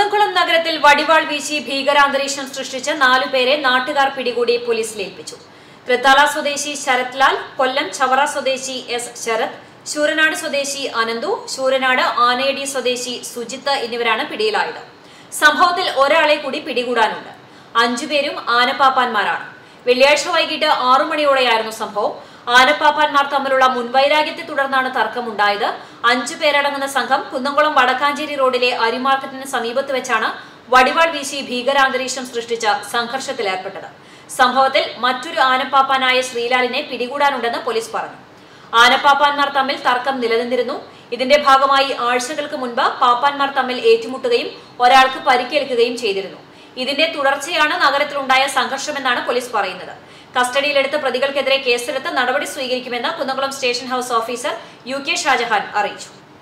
കുന്നംകുളം നഗരത്തിൽ വടിവാൾ വീശി ഭീകരാന്തരീക്ഷം സൃഷ്ടിച്ച് നാലുപേരെ നാട്ടുകാർ പിടികൂടി പോലീസിൽ ഏൽപ്പിച്ചു തൃത്താല സ്വദേശി ശരത് ലാൽ കൊല്ലം ചവറ സ്വദേശി എസ് ശരത് ശൂരനാട് സ്വദേശി അനന്തു ശൂരനാട് ആനയടി സ്വദേശി സുജിത്ത് എന്നിവരാണ് പിടിയിലായത് സംഭവത്തിൽ ഒരാളെ കൂടി പിടികൂടാനുണ്ട് അഞ്ചുപേരും ആനപ്പാപ്പാന്മാരാണ് വെള്ളിയാഴ്ച വൈകിട്ട് ആറു മണിയോടെയായിരുന്നു സംഭവം ആനപ്പാപ്പാന്മാർ തമ്മിലുള്ള മുൻവൈരാഗ്യത്തെ തുടർന്നാണ് തർക്കമുണ്ടായത് അഞ്ചു പേരടങ്ങുന്ന സംഘം കുന്നംകുളം വടക്കാഞ്ചേരി റോഡിലെ അരിമാർക്കറ്റിന് സമീപത്ത് വെച്ചാണ് വടിവാൾ വീശി ഭീകരാന്തരീക്ഷം സൃഷ്ടിച്ച സംഘർഷത്തിലേർപ്പെട്ടത് സംഭവത്തിൽ മറ്റൊരു ആനപ്പാപ്പാനായ ശ്രീലാലിനെ പിടികൂടാനുണ്ടെന്ന് പോലീസ് പറഞ്ഞു ആനപ്പാപ്പാന്മാർ തമ്മിൽ തർക്കം നിലനിന്നിരുന്നു ഇതിന്റെ ഭാഗമായി ആഴ്ചകൾക്ക് മുൻപ് പാപ്പാന്മാർ തമ്മിൽ ഏറ്റുമുട്ടുകയും ഒരാൾക്ക് പരിക്കേൽക്കുകയും ചെയ്തിരുന്നു ഇതിന്റെ തുടർച്ചയാണ് നഗരത്തിലുണ്ടായ സംഘർഷമെന്നാണ് പോലീസ് പറയുന്നത് കസ്റ്റഡിയിലെടുത്ത പ്രതികൾക്കെതിരെ കേസെടുത്ത് നടപടി സ്വീകരിക്കുമെന്ന് Kunnamkulam station house officer U K Shajahan അറിയിച്ചു